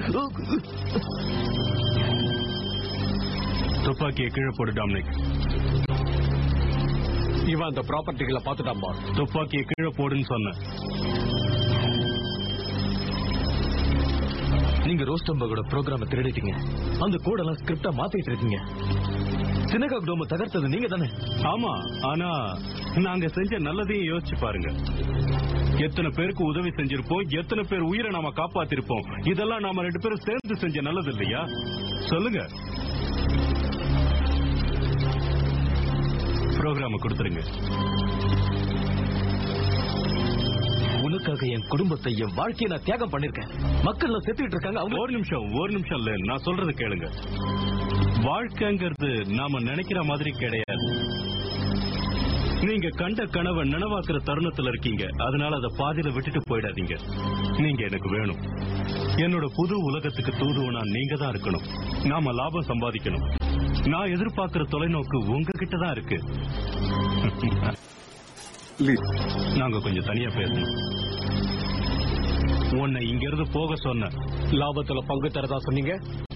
துப்பாக்கியை கீழே போடு டாமினிக் இவன் அந்த ப்ராப்பர்ட்டிகளை பார்த்துட்டான் பாஸ் துப்பாக்கியை கீழே போடுன்னு சொன்னேன் நீங்க ரோஸ்டம்பகோட ப்ரோக்ராம திருடிட்டீங்க அந்த கோடெல்லாம் ஸ்கிரிப்டா மாத்திட்டு இருக்கீங்க சினகாக் டோம தகர்த்தது நீங்க தானே ஆமா ஆனா நாங்க செஞ்ச நல்லதையும் யோசிச்சு பாருங்க எத்தனை பேருக்கு உதவி செஞ்சிருப்போம் எத்தனை பேர் உயிரை நாம காப்பாத்திருப்போம் இதெல்லாம் நாம ரெண்டு பேரும் சேர்ந்து செஞ்ச நல்லது இல்லையா சொல்லுங்க ப்ரோக்ராம கொடுத்துருங்க உனக்காக என் குடும்பத்தை என் வாழ்க்கையை நான் தியாகம் பண்ணிருக்கேன் மக்கள் எல்லாம் செத்துட்டு இருக்காங்க அவங்க ஒரு நிமிஷம் ஒரு நிமிஷம் இல்ல நான் சொல்றது கேளுங்க வாழ்க்கைங்கிறது நாம நினைக்கிற மாதிரி கிடையாது நீங்க கண்ட கனவை நனவாக்குற தருணத்துல இருக்கீங்க அதனால அதை பாதியில விட்டுட்டு போயிடாதீங்க நீங்க எனக்கு வேணும் என்னோட புது உலகத்துக்கு தூதுவனா நீங்க தான் இருக்கணும் நாம லாபம் சம்பாதிக்கணும் நான் எதிர்பார்க்கிற தொலைநோக்கு உங்ககிட்ட தான் இருக்கு நாங்க கொஞ்சம் தனியா பேசணும் உன்னை இங்க இருந்து போக சொன்ன லாபத்துல பங்கு தரதா சொன்னீங்க